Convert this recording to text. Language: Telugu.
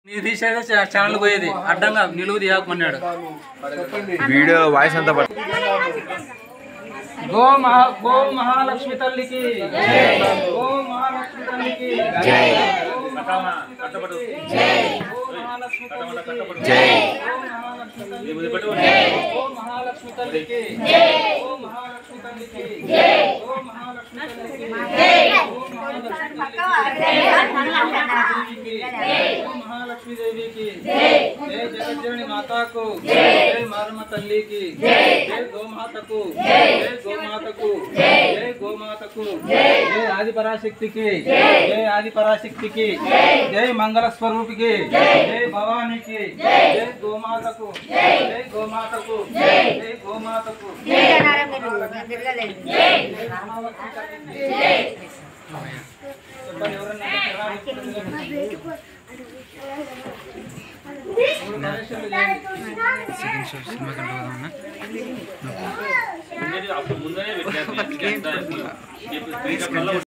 నీ తీసేదే చా- ఛానల్ పోయేది అడ్డంగా నిలువు తీయకమన్నాడు వీడియో వాయిస్ అంతా పట్టు గో మహా గో మహాలక్ష్మి తల్లికి గో మహాలక్ష్మి తల్లికి జై. గో మహాలక్ష్మి తల్లికి గో మహాలక్ష్మి తల్లికి జై. గో మహాలక్ష్మి తల్లికి గో మహాలక్ష్మి తల్లికి గో మహాలక్ష్మి తల్లికి గో మహాలక్ష్మి తల్లికి గో మహాలక్ష్మి దేవికి జై జగజ్జనని మాతాకు జై మారమ్మ తల్లికి జై గోమాతకు జై గోమాతకు జై గోమాతకు జై ఆది పరాశక్తికి జై ఆది పరాశక్తికి జై మంగళ స్వరూపికి జై భవానికి జై గోమాతకు జై గోమాతకు జై గోమాతకు చెప్పండి ఎవరన్నా మూడు కనెక్షన్లు చేయండి. అప్పుడు ముందరే పెట్టారు